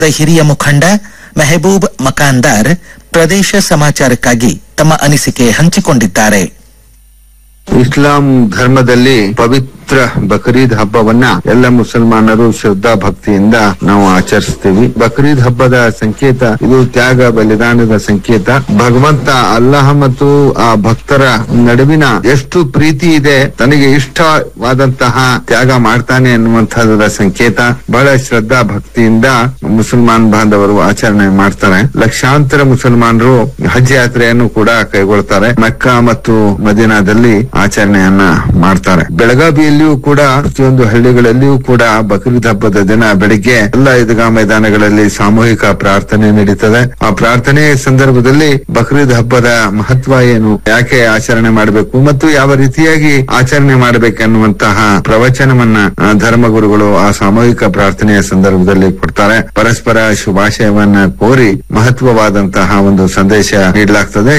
ಹಿರಿಯ ಮುಖಂಡ ಮೆಹಬೂಬ್ ಮಕಾಂದಾರ್ ಪ್ರದೇಶ ಸಮಾಚಾರಕ್ಕಾಗಿ ತಮ್ಮ ಅನಿಸಿಕೆ ಹಂಚಿಕೊಂಡಿದ್ದಾರೆ ಇಸ್ಲಾಂ ಧರ್ಮದಲ್ಲಿ ಪವಿತ್ರ ಬಕ್ರೀದ್ ಹಬ್ಬವನ್ನ ಎಲ್ಲ ಮುಸಲ್ಮಾನರು ಶ್ರದ್ಧಾ ಭಕ್ತಿಯಿಂದ ನಾವು ಆಚರಿಸ್ತೀವಿ ಬಕ್ರೀದ್ ಹಬ್ಬದ ಸಂಕೇತ ಇದು ತ್ಯಾಗ ಬಲಿದಾನದ ಸಂಕೇತ ಭಗವಂತ ಅಲ್ಲಾಹ ಮತ್ತು ಆ ಭಕ್ತರ ನಡುವಿನ ಎಷ್ಟು ಪ್ರೀತಿ ಇದೆ ತನಗೆ ಇಷ್ಟವಾದಂತಹ ತ್ಯಾಗ ಮಾಡ್ತಾನೆ ಅನ್ನುವಂತಹದ ಸಂಕೇತ ಬಹಳ ಶ್ರದ್ಧಾ ಭಕ್ತಿಯಿಂದ ಮುಸಲ್ಮಾನ್ ಬಾಂಧವರು ಆಚರಣೆ ಮಾಡ್ತಾರೆ ಲಕ್ಷಾಂತರ ಮುಸಲ್ಮಾನರು ಹಜ್ ಯಾತ್ರೆಯನ್ನು ಕೂಡ ಕೈಗೊಳ್ತಾರೆ ಮೆಕ್ಕಾ ಮತ್ತು ಮದೀನಾದಲ್ಲಿ ಆಚರಣೆಯನ್ನ ಮಾಡ್ತಾರೆ ಬೆಳಗಾವಿಯಲ್ಲಿಯೂ ಕೂಡ ಪ್ರತಿಯೊಂದು ಹಳ್ಳಿಗಳಲ್ಲಿಯೂ ಕೂಡ ಬಕ್ರೀದ್ ಹಬ್ಬದ ದಿನ ಬೆಳಿಗ್ಗೆ ಎಲ್ಲ ಈದ್ಗಾ ಮೈದಾನಗಳಲ್ಲಿ ಸಾಮೂಹಿಕ ಪ್ರಾರ್ಥನೆ ನಡೀತದೆ ಆ ಪ್ರಾರ್ಥನೆ ಸಂದರ್ಭದಲ್ಲಿ ಬಕ್ರೀದ್ ಹಬ್ಬದ ಮಹತ್ವ ಏನು ಯಾಕೆ ಆಚರಣೆ ಮಾಡಬೇಕು ಮತ್ತು ಯಾವ ರೀತಿಯಾಗಿ ಆಚರಣೆ ಮಾಡಬೇಕೆನ್ನುವಂತಹ ಪ್ರವಚನವನ್ನ ಆ, ಧರ್ಮಗುರುಗಳು ಆ ಸಾಮೂಹಿಕ ಪ್ರಾರ್ಥನೆಯ ಸಂದರ್ಭದಲ್ಲಿ ಕೊಡ್ತಾರೆ ಪರಸ್ಪರ ಶುಭಾಶಯವನ್ನ ಕೋರಿ ಮಹತ್ವವಾದಂತಹ ಒಂದು ಸಂದೇಶ ನೀಡಲಾಗ್ತದೆ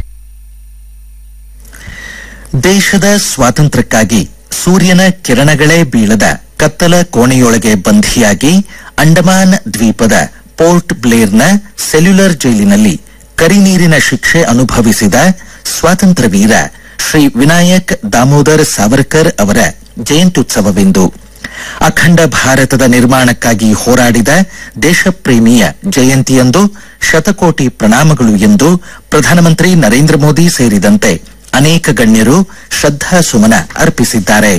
ದೇಶದ ಸ್ವಾತಂತ್ರ್ಯಕ್ಕಾಗಿ ಸೂರ್ಯನ ಕಿರಣಗಳೇ ಬೀಳದ ಕತ್ತಲ ಕೋಣೆಯೊಳಗೆ ಬಂಧಿಯಾಗಿ ಅಂಡಮಾನ್ ದ್ವೀಪದ ಪೋರ್ಟ್ ಬ್ಲೇರ್ನ ಸೆಲ್ಯುಲರ್ ಜೈಲಿನಲ್ಲಿ ಕರಿನೀರಿನ ಶಿಕ್ಷೆ ಅನುಭವಿಸಿದ ಸ್ವಾತಂತ್ರ್ಯ ವೀರ ಶ್ರೀ ವಿನಾಯಕ್ ದಾಮೋದರ್ ಸಾವರ್ಕರ್ ಅವರ ಜಯಂತ್ಯುತ್ಸವವಿಂದು ಅಖಂಡ ಭಾರತದ ನಿರ್ಮಾಣಕ್ಕಾಗಿ ಹೋರಾಡಿದ ದೇಶಪ್ರೇಮಿಯ ಜಯಂತಿಯಂದು ಶತಕೋಟಿ ಪ್ರಣಾಮಗಳು ಎಂದು ಪ್ರಧಾನಮಂತ್ರಿ ನರೇಂದ್ರ ಮೋದಿ ಸೇರಿದಂತೆ ಅನೇಕ ಗಣ್ಯರು ಶ್ರದ್ಧಾ ಸುಮನ ಅರ್ಪಿಸಿದ್ದಾರೆ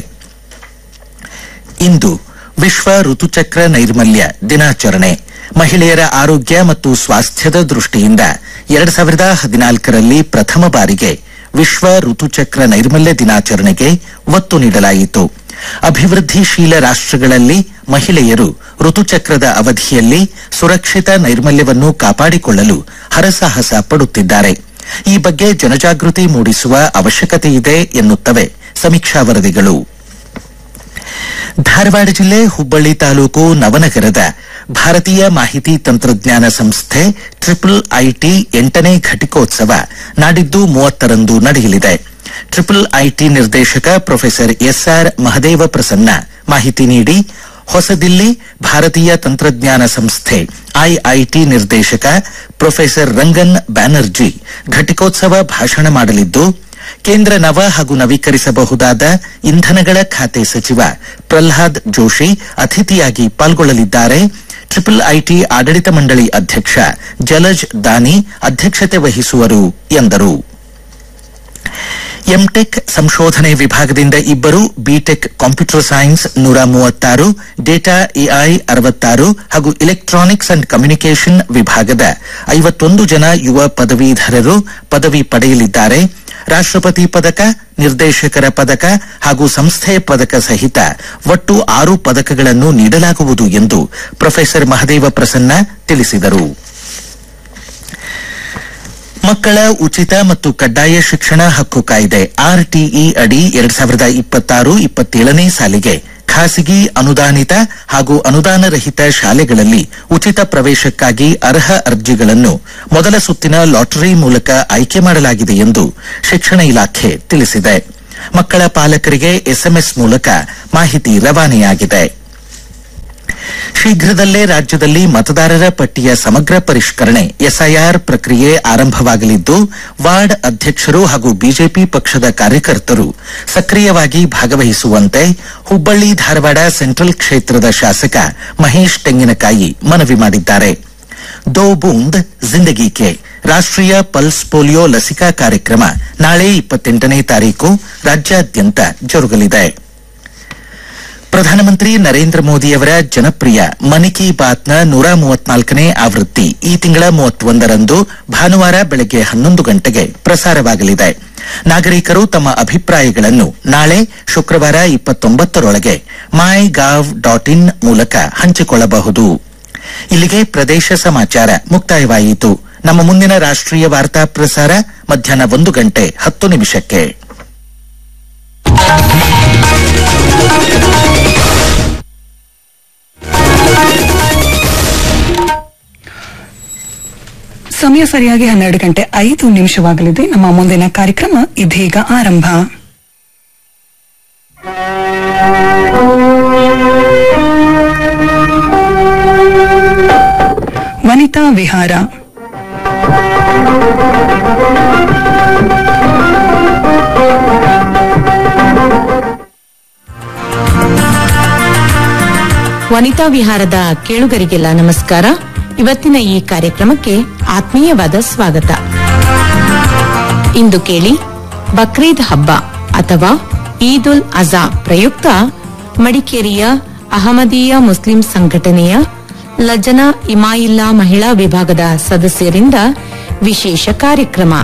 ಇಂದು ವಿಶ್ವ ಋತುಚಕ್ರ ನೈರ್ಮಲ್ಯ ದಿನಾಚರಣೆ ಮಹಿಳೆಯರ ಆರೋಗ್ಯ ಮತ್ತು ಸ್ವಾಸ್ಥ್ಯದ ದೃಷ್ಟಿಯಿಂದ ಎರಡ್ ಸಾವಿರದ ಹದಿನಾಲ್ಕರಲ್ಲಿ ಪ್ರಥಮ ಬಾರಿಗೆ ವಿಶ್ವ ಋತುಚಕ್ರ ನೈರ್ಮಲ್ಯ ದಿನಾಚರಣೆಗೆ ಒತ್ತು ನೀಡಲಾಯಿತು ಅಭಿವೃದ್ಧಿಶೀಲ ರಾಷ್ಟ್ರಗಳಲ್ಲಿ ಮಹಿಳೆಯರು ಋತುಚಕ್ರದ ಅವಧಿಯಲ್ಲಿ ಸುರಕ್ಷಿತ ನೈರ್ಮಲ್ಯವನ್ನು ಕಾಪಾಡಿಕೊಳ್ಳಲು ಹರಸಾಹಸ ಪಡುತ್ತಿದ್ದಾರೆ ಈ ಬಗ್ಗೆ ಜನಜಾಗೃತಿ ಮೂಡಿಸುವ ಅವಶ್ಯಕತೆ ಇದೆ ಎನ್ನುತ್ತವೆ ಸಮೀಕ್ಷಾ ವರದಿಗಳು ಧಾರವಾಡ ಜಿಲ್ಲೆ ಹುಬ್ಬಳ್ಳಿ ತಾಲೂಕು ನವನಗರದ ಭಾರತೀಯ ಮಾಹಿತಿ ತಂತ್ರಜ್ಞಾನ ಸಂಸ್ಥೆ ಟ್ರಿಪಲ್ ಐಟಿ ಎಂಟನೇ ಘಟಿಕೋತ್ಸವ ನಾಡಿದ್ದು ಮೂವತ್ತರಂದು ನಡೆಯಲಿದೆ ಟ್ರಿಪಲ್ ಐಟಿ ನಿರ್ದೇಶಕ ಪ್ರೊಫೆಸರ್ ಎಸ್ಆರ್ ಮಹದೇವ ಪ್ರಸನ್ನ ಮಾಹಿತಿ ನೀಡಿ ಹೊಸದಿಲ್ಲಿ ಭಾರತೀಯ ತಂತ್ರಜ್ಞಾನ ಸಂಸ್ಥೆ ಐಐಟಿ ನಿರ್ದೇಶಕ ಪ್ರೊಫೆಸರ್ ರಂಗನ್ ಬ್ಯಾನರ್ಜಿ ಘಟಿಕೋತ್ಸವ ಭಾಷಣ ಮಾಡಲಿದ್ದು ಕೇಂದ್ರ ನವ ಹಾಗೂ ನವೀಕರಿಸಬಹುದಾದ ಇಂಧನಗಳ ಖಾತೆ ಸಚಿವ ಪ್ರಹ್ಲಾದ್ ಜೋಶಿ ಅತಿಥಿಯಾಗಿ ಪಾಲ್ಗೊಳ್ಳಲಿದ್ದಾರೆ ಟ್ರಿಪಲ್ ಐಟಿ ಆಡಳಿತ ಮಂಡಳಿ ಅಧ್ಯಕ್ಷ ಜಲಜ್ ದಾನಿ ಅಧ್ಯಕ್ಷತೆ ವಹಿಸುವರು ಎಂದರು ಎಂಟೆಕ್ ಸಂಶೋಧನೆ ವಿಭಾಗದಿಂದ ಇಬ್ಬರು ಬಿಟೆಕ್ ಕಂಪ್ಯೂಟರ್ ಸೈನ್ಸ್ ನೂರ ಮೂವತ್ತಾರು ಡೇಟಾ ಎಐ ಅರವತ್ತಾರು ಹಾಗೂ ಇಲೆಕ್ಟ್ರಾನಿಕ್ಸ್ ಅಂಡ್ ಕಮ್ಯುನಿಕೇಷನ್ ವಿಭಾಗದ ಐವತ್ತೊಂದು ಜನ ಯುವ ಪದವೀಧರರು ಪದವಿ ಪಡೆಯಲಿದ್ದಾರೆ ರಾಷ್ಟ್ರಪತಿ ಪದಕ ನಿರ್ದೇಶಕರ ಪದಕ ಹಾಗೂ ಸಂಸ್ಥೆ ಪದಕ ಸಹಿತ ಒಟ್ಟು ಆರು ಪದಕಗಳನ್ನು ನೀಡಲಾಗುವುದು ಎಂದು ಪ್ರೊಫೆಸರ್ ಮಹದೇವ ಪ್ರಸನ್ನ ತಿಳಿಸಿದರು ಮಕ್ಕಳ ಉಚಿತ ಮತ್ತು ಕಡ್ಡಾಯ ಶಿಕ್ಷಣ ಹಕ್ಕು ಕಾಯ್ದೆ ಆರ್ಟಿಇ ಅಡಿ ಎರಡ್ ಸಾವಿರದ ಇಪ್ಪತ್ತಾರು ಇಪ್ಪತ್ತೇಳನೇ ಸಾಲಿಗೆ ಖಾಸಗಿ ಅನುದಾನಿತ ಹಾಗೂ ಅನುದಾನ ರಹಿತ ಶಾಲೆಗಳಲ್ಲಿ ಉಚಿತ ಪ್ರವೇಶಕ್ಕಾಗಿ ಅರ್ಹ ಅರ್ಜಿಗಳನ್ನು ಮೊದಲ ಸುತ್ತಿನ ಲಾಟರಿ ಮೂಲಕ ಆಯ್ಕೆ ಮಾಡಲಾಗಿದೆ ಎಂದು ಶಿಕ್ಷಣ ಇಲಾಖೆ ತಿಳಿಸಿದೆ ಮಕ್ಕಳ ಪಾಲಕರಿಗೆ ಎಸ್ಎಂಎಸ್ ಮೂಲಕ ಮಾಹಿತಿ ರವಾನೆಯಾಗಿದೆ ಶೀಘ್ರದಲ್ಲೇ ರಾಜ್ಯದಲ್ಲಿ ಮತದಾರರ ಪಟ್ಟಿಯ ಸಮಗ್ರ ಪರಿಷ್ಕರಣೆ ಎಸ್ಐಆರ್ ಪ್ರಕ್ರಿಯೆ ಆರಂಭವಾಗಲಿದ್ದು ವಾರ್ಡ್ ಅಧ್ಯಕ್ಷರು ಹಾಗೂ ಬಿಜೆಪಿ ಪಕ್ಷದ ಕಾರ್ಯಕರ್ತರು ಸಕ್ರಿಯವಾಗಿ ಭಾಗವಹಿಸುವಂತೆ ಹುಬ್ಬಳ್ಳಿ ಧಾರವಾಡ ಸೆಂಟ್ರಲ್ ಕ್ಷೇತ್ರದ ಶಾಸಕ ಮಹೇಶ್ ತೆಂಗಿನಕಾಯಿ ಮನವಿ ಮಾಡಿದ್ದಾರೆ ದೋ ಬೂಂದ್ ಜಿಂದಗಿ ಕೆ ರಾಷ್ಟ್ರೀಯ ಪಲ್ಸ್ ಪೋಲಿಯೋ ಲಸಿಕಾ ಕಾರ್ಯಕ್ರಮ ನಾಳೆ ಇಪ್ಪತ್ತೆಂಟನೇ ತಾರೀಕು ರಾಜ್ಯಾದ್ಯಂತ ಜರುಗಲಿದೆ ಪ್ರಧಾನಮಂತ್ರಿ ನರೇಂದ್ರ ಮೋದಿಯವರ ಜನಪ್ರಿಯ ಮನ್ ಕಿ ಬಾತ್ನ ನೂರ ಮೂವತ್ನಾಲ್ಕನೇ ಆವೃತ್ತಿ ಈ ತಿಂಗಳ ಮೂವತ್ತೊಂದರಂದು ಭಾನುವಾರ ಬೆಳಗ್ಗೆ ಹನ್ನೊಂದು ಗಂಟೆಗೆ ಪ್ರಸಾರವಾಗಲಿದೆ ನಾಗರಿಕರು ತಮ್ಮ ಅಭಿಪ್ರಾಯಗಳನ್ನು ನಾಳೆ ಶುಕ್ರವಾರ ಇಪ್ಪತ್ತೊಂಬತ್ತರೊಳಗೆ ಮೈ ಗಾವ್ ಡಾಟ್ ಇನ್ ಮೂಲಕ ಹಂಚಿಕೊಳ್ಳಬಹುದು ಇಲ್ಲಿಗೆ ಪ್ರದೇಶ ಸಮಾಚಾರ ಮುಕ್ತಾಯವಾಯಿತು ನಮ್ಮ ಮುಂದಿನ ರಾಷ್ಟ್ರೀಯ ವಾರ್ತಾ ಪ್ರಸಾರ ಮಧ್ಯಾಹ್ನ ಒಂದು ಗಂಟೆ ಹತ್ತು ನಿಮಿಷಕ್ಕೆ ಸಮಯ ಸರಿಯಾಗಿ ಹನ್ನೆರಡು ಗಂಟೆ ಐದು ನಿಮಿಷವಾಗಲಿದೆ ನಮ್ಮ ಮುಂದಿನ ಕಾರ್ಯಕ್ರಮ ಇದೀಗ ಆರಂಭ ವನಿತಾ ವಿಹಾರ ವನಿತಾ ವಿಹಾರದ ಕೇಳುಗರಿಗೆಲ್ಲ ನಮಸ್ಕಾರ ಇವತ್ತಿನ ಈ ಕಾರ್ಯಕ್ರಮಕ್ಕೆ ಆತ್ಮೀಯವಾದ ಸ್ವಾಗತ ಇಂದು ಕೇಳಿ ಬಕ್ರೀದ್ ಹಬ್ಬ ಅಥವಾ ಈದ್ ಉಲ್ ಅಜಾ ಪ್ರಯುಕ್ತ ಮಡಿಕೇರಿಯ ಅಹಮದೀಯ ಮುಸ್ಲಿಂ ಸಂಘಟನೆಯ ಲಜನಾ ಇಮಾಯಿಲ್ಲಾ ಮಹಿಳಾ ವಿಭಾಗದ ಸದಸ್ಯರಿಂದ ವಿಶೇಷ ಕಾರ್ಯಕ್ರಮ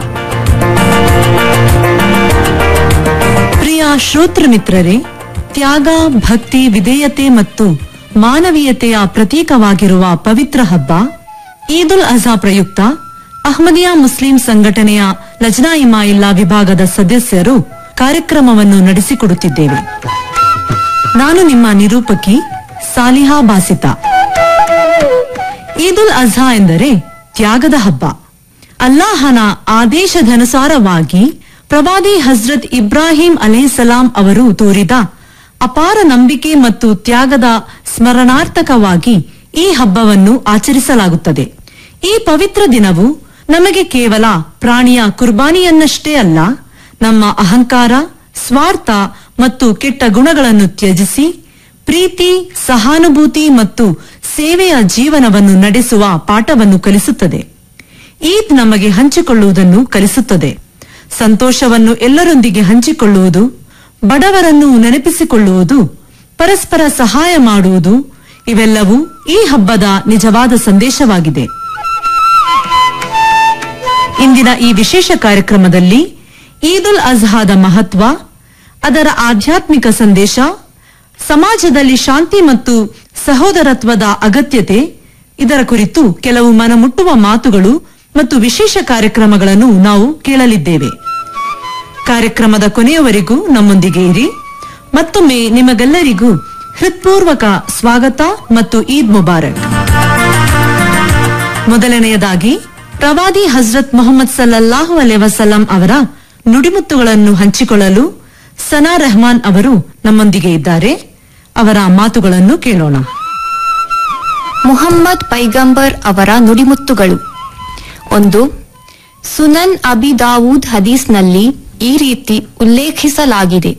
ಪ್ರಿಯ ಶ್ರೋತೃ ಮಿತ್ರರೇ ತ್ಯಾಗ ಭಕ್ತಿ ವಿಧೇಯತೆ ಮತ್ತು ಮಾನವೀಯತೆಯ ಪ್ರತೀಕವಾಗಿರುವ ಪವಿತ್ರ ಹಬ್ಬ ಈದ್ ಉಲ್ ಅಜಾ ಪ್ರಯುಕ್ತ ಅಹ್ಮದಿಯಾ ಮುಸ್ಲಿಂ ಸಂಘಟನೆಯ ಲಜ್ನಾ ಇಮಾಯಿಲ್ಲಾ ವಿಭಾಗದ ಸದಸ್ಯರು ಕಾರ್ಯಕ್ರಮವನ್ನು ನಡೆಸಿಕೊಡುತ್ತಿದ್ದೇವೆ ನಾನು ನಿಮ್ಮ ನಿರೂಪಕಿ ಸಾಲಿಹಾ ಬಾಸಿತಾ ಈದ್ ಉಲ್ ಅಜಾ ಎಂದರೆ ತ್ಯಾಗದ ಹಬ್ಬ ಅಲ್ಲಾಹನ ಆದೇಶದನುಸಾರವಾಗಿ ಪ್ರವಾದಿ ಹಜ್ರತ್ ಇಬ್ರಾಹಿಂ ಅಲೈಹಿಸ್ಸಲಾಂ ಅವರು ತೋರಿದ ಅಪಾರ ನಂಬಿಕೆ ಮತ್ತು ತ್ಯಾಗದ ಸ್ಮರಣಾರ್ಥಕವಾಗಿ ಈ ಹಬ್ಬವನ್ನು ಆಚರಿಸಲಾಗುತ್ತದೆ ಈ ಪವಿತ್ರ ದಿನವು ನಮಗೆ ಕೇವಲ ಪ್ರಾಣಿಯ ಕುರ್ಬಾನಿಯನ್ನಷ್ಟೇ ಅಲ್ಲ ನಮ್ಮ ಅಹಂಕಾರ ಸ್ವಾರ್ಥ ಮತ್ತು ಕೆಟ್ಟ ಗುಣಗಳನ್ನು ತ್ಯಜಿಸಿ ಪ್ರೀತಿ ಸಹಾನುಭೂತಿ ಮತ್ತು ಸೇವೆಯ ಜೀವನವನ್ನು ನಡೆಸುವ ಪಾಠವನ್ನು ಕಲಿಸುತ್ತದೆ ಈದ್ ನಮಗೆ ಹಂಚಿಕೊಳ್ಳುವುದನ್ನು ಕಲಿಸುತ್ತದೆ ಸಂತೋಷವನ್ನು ಎಲ್ಲರೊಂದಿಗೆ ಹಂಚಿಕೊಳ್ಳುವುದು ಬಡವರನ್ನು ನೆನಪಿಸಿಕೊಳ್ಳುವುದು ಪರಸ್ಪರ ಸಹಾಯ ಮಾಡುವುದು ಇವೆಲ್ಲವೂ ಈ ಹಬ್ಬದ ನಿಜವಾದ ಸಂದೇಶವಾಗಿದೆ ಇಂದಿನ ಈ ವಿಶೇಷ ಕಾರ್ಯಕ್ರಮದಲ್ಲಿ ಈದ್ ಉಲ್ ಅಜ್ಹಾದ ಮಹತ್ವ ಅದರ ಆಧ್ಯಾತ್ಮಿಕ ಸಂದೇಶ ಸಮಾಜದಲ್ಲಿ ಶಾಂತಿ ಮತ್ತು ಸಹೋದರತ್ವದ ಅಗತ್ಯತೆ ಇದರ ಕುರಿತು ಕೆಲವು ಮನಮುಟ್ಟುವ ಮಾತುಗಳು ಮತ್ತು ವಿಶೇಷ ಕಾರ್ಯಕ್ರಮಗಳನ್ನು ನಾವು ಕೇಳಲಿದ್ದೇವೆ ಕಾರ್ಯಕ್ರಮದ ಕೊನೆಯವರೆಗೂ ನಮ್ಮೊಂದಿಗೆ ಇರಿ ಮತ್ತೊಮ್ಮೆ ನಿಮಗೆಲ್ಲರಿಗೂ ಹೃತ್ಪೂರ್ವಕ ಸ್ವಾಗತ ಮತ್ತು ಈದ್ ಮುಬಾರಕ್ ಮೊದಲನೆಯದಾಗಿ ಪ್ರವಾದಿ ಹಜ್ರತ್ ಮೊಹಮ್ಮದ್ ಸಲ್ಲಲ್ಲಾಹು ಅಲೆ ವಸಲ್ಲಂ ಅವರ ನುಡಿಮುತ್ತುಗಳನ್ನು ಹಂಚಿಕೊಳ್ಳಲು ಸನಾ ರೆಹಮಾನ್ ಅವರು ನಮ್ಮೊಂದಿಗೆ ಇದ್ದಾರೆ ಅವರ ಮಾತುಗಳನ್ನು ಕೇಳೋಣ ಮುಹಮ್ಮದ್ ಪೈಗಂಬರ್ ಅವರ ನುಡಿಮುತ್ತುಗಳು ಒಂದು ಸುನನ್ ಅಬಿ ದಾವೂದ್ ಹದೀಸ್ನಲ್ಲಿ ಈ ರೀತಿ ಉಲ್ಲೇಖಿಸಲಾಗಿದೆ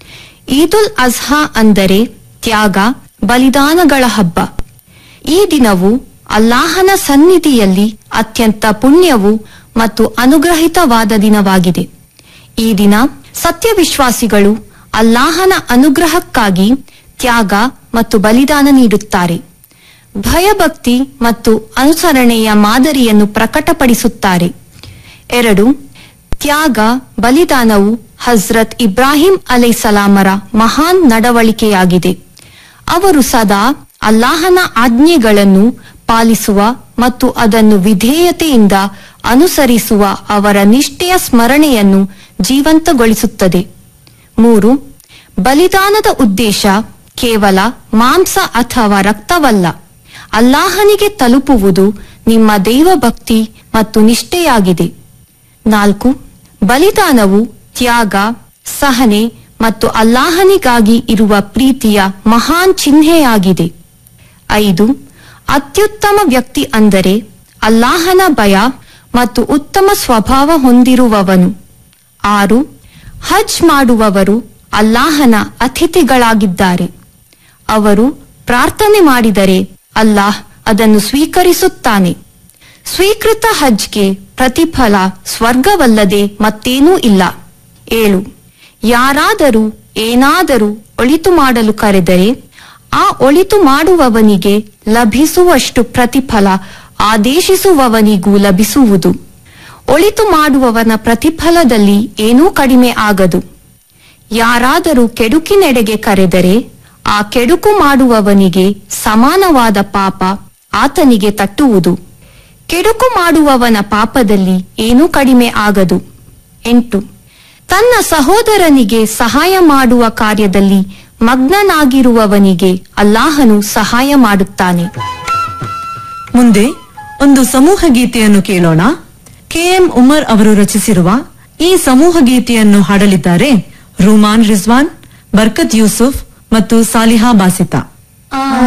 ಈದುಲ್ ಅಜ್ಹಾ ಅಂದರೆ ತ್ಯಾಗ ಬಲಿದಾನಗಳ ಹಬ್ಬ ಈ ದಿನವು ಅಲ್ಲಾಹನ ಸನ್ನಿಧಿಯಲ್ಲಿ ಅತ್ಯಂತ ಪುಣ್ಯವು ಮತ್ತು ಅನುಗ್ರಹಿತವಾದ ದಿನವಾಗಿದೆ ಈ ದಿನ ಸತ್ಯವಿಶ್ವಾಸಿಗಳು ಅಲ್ಲಾಹನ ಅನುಗ್ರಹಕ್ಕಾಗಿ ತ್ಯಾಗ ಮತ್ತು ಬಲಿದಾನ ನೀಡುತ್ತಾರೆ ಭಯಭಕ್ತಿ ಮತ್ತು ಅನುಸರಣೆಯ ಮಾದರಿಯನ್ನು ಪ್ರಕಟಪಡಿಸುತ್ತಾರೆ ಎರಡು ತ್ಯಾಗ ಬಲಿದಾನವು ಹಜ್ರತ್ ಇಬ್ರಾಹಿಂ ಅಲೈಸಲಾಮರ ಮಹಾನ್ ನಡವಳಿಕೆಯಾಗಿದೆ ಅವರು ಸದಾ ಅಲ್ಲಾಹನ ಆಜ್ಞೆಗಳನ್ನು ಪಾಲಿಸುವ ಮತ್ತು ಅದನ್ನು ವಿಧೇಯತೆಯಿಂದ ಅನುಸರಿಸುವ ಅವರ ನಿಷ್ಠೆಯ ಸ್ಮರಣೆಯನ್ನು ಜೀವಂತಗೊಳಿಸುತ್ತದೆ ಮೂರು ಬಲಿದಾನದ ಉದ್ದೇಶ ಕೇವಲ ಮಾಂಸ ಅಥವಾ ರಕ್ತವಲ್ಲ ಅಲ್ಲಾಹನಿಗೆ ತಲುಪುವುದು ನಿಮ್ಮ ದೈವಭಕ್ತಿ ಮತ್ತು ನಿಷ್ಠೆಯಾಗಿದೆ ನಾಲ್ಕು ಬಲಿದಾನವು ತ್ಯಾಗ ಸಹನೆ ಮತ್ತು ಅಲ್ಲಾಹನಿಗಾಗಿ ಇರುವ ಪ್ರೀತಿಯ ಮಹಾನ್ ಚಿಹ್ನೆಯಾಗಿದೆ ಐದು ಅತ್ಯುತ್ತಮ ವ್ಯಕ್ತಿ ಅಂದರೆ ಅಲ್ಲಾಹನ ಭಯ ಮತ್ತು ಉತ್ತಮ ಸ್ವಭಾವ ಹೊಂದಿರುವವನು ಆರು ಹಜ್ ಮಾಡುವವರು ಅಲ್ಲಾಹನ ಅತಿಥಿಗಳಾಗಿದ್ದಾರೆ ಅವರು ಪ್ರಾರ್ಥನೆ ಮಾಡಿದರೆ ಅಲ್ಲಾಹ್ ಅದನ್ನು ಸ್ವೀಕರಿಸುತ್ತಾನೆ ಸ್ವೀಕೃತ ಹಜ್ಗೆ ಪ್ರತಿಫಲ ಸ್ವರ್ಗವಲ್ಲದೆ ಮತ್ತೇನೂ ಇಲ್ಲ ಏಳು ಯಾರಾದರೂ ಏನಾದರೂ ಒಳಿತು ಮಾಡಲು ಕರೆದರೆ ಆ ಒಳಿತು ಮಾಡುವವನಿಗೆ ಲಭಿಸುವಷ್ಟು ಪ್ರತಿಫಲ ಆದೇಶಿಸುವವನಿಗೂ ಲಭಿಸುವುದು ಒಳಿತು ಮಾಡುವವನ ಪ್ರತಿಫಲದಲ್ಲಿ ಏನೂ ಕಡಿಮೆ ಆಗದು ಯಾರಾದರೂ ಕೆಡುಕಿನೆಡೆಗೆ ಕರೆದರೆ ಆ ಕೆಡುಕು ಮಾಡುವವನಿಗೆ ಸಮಾನವಾದ ಪಾಪ ಆತನಿಗೆ ತಟ್ಟುವುದು ಕೆಡುಕು ಮಾಡುವವನ ಪಾಪದಲ್ಲಿ ಏನೂ ಕಡಿಮೆ ಆಗದು ಎಂಟು ತನ್ನ ಸಹೋದರನಿಗೆ ಸಹಾಯ ಮಾಡುವ ಕಾರ್ಯದಲ್ಲಿ ಮಗ್ನನಾಗಿರುವವನಿಗೆ ಅಲ್ಲಾಹನು ಸಹಾಯ ಮಾಡುತ್ತಾನೆ ಮುಂದೆ ಒಂದು ಸಮೂಹ ಗೀತೆಯನ್ನು ಕೇಳೋಣ ಕೆಎಂ ಉಮರ್ ಅವರು ರಚಿಸಿರುವ ಈ ಸಮೂಹ ಗೀತೆಯನ್ನು ಹಾಡಲಿದ್ದಾರೆ ರೂಮಾನ್ ರಿಜ್ವಾನ್ ಬರ್ಕತ್ ಯೂಸುಫ್ ಮತ್ತು ಸಾಲಿಹಾ ಬಾಸಿತಾ